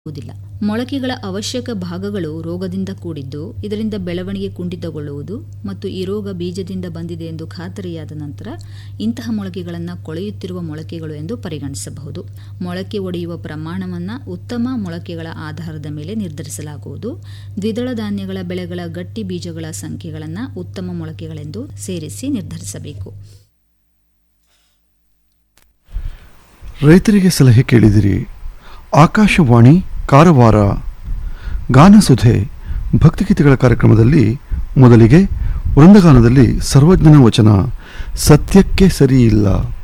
ಆಗುವುದಿಲ್ಲ ಮೊಳಕೆಗಳ ಅವಶ್ಯಕ ಭಾಗಗಳು ರೋಗದಿಂದ ಕೂಡಿದ್ದು ಇದರಿಂದ ಬೆಳವಣಿಗೆ ಕುಂಠಿತಗೊಳ್ಳುವುದು ಮತ್ತು ಈ ರೋಗ ಬೀಜದಿಂದ ಬಂದಿದೆ ಎಂದು ಖಾತರಿಯಾದ ನಂತರ ಇಂತಹ ಮೊಳಕೆಗಳನ್ನು ಕೊಳೆಯುತ್ತಿರುವ ಮೊಳಕೆಗಳು ಎಂದು ಪರಿಗಣಿಸಬಹುದು ಮೊಳಕೆ ಒಡೆಯುವ ಪ್ರಮಾಣವನ್ನು ಉತ್ತಮ ಮೊಳಕೆಗಳ ಆಧಾರದ ಮೇಲೆ ನಿರ್ಧರಿಸಲಾಗುವುದು ದ್ವಿದಳ ಧಾನ್ಯಗಳ ಬೆಳೆಗಳ ಗಟ್ಟಿ ಬೀಜಗಳ ಸಂಖ್ಯೆಗಳನ್ನು ಉತ್ತಮ ಮೊಳಕೆಗಳೆಂದು ಸೇರಿಸಿ ನಿರ್ಧರಿಸಬೇಕು ರೈತರಿಗೆ ಸಲಹೆ ಕೇಳಿದಿರಿ ಆಕಾಶವಾಣಿ ಕಾರವಾರ ಗಾನಸುಧೆ ಭಕ್ತಿಗೀತೆಗಳ ಕಾರ್ಯಕ್ರಮದಲ್ಲಿ ಮೊದಲಿಗೆ ವೃಂದಗಾನದಲ್ಲಿ ಸರ್ವಜ್ಞನ ವಚನ ಸತ್ಯಕ್ಕೆ ಸರಿಯಿಲ್ಲ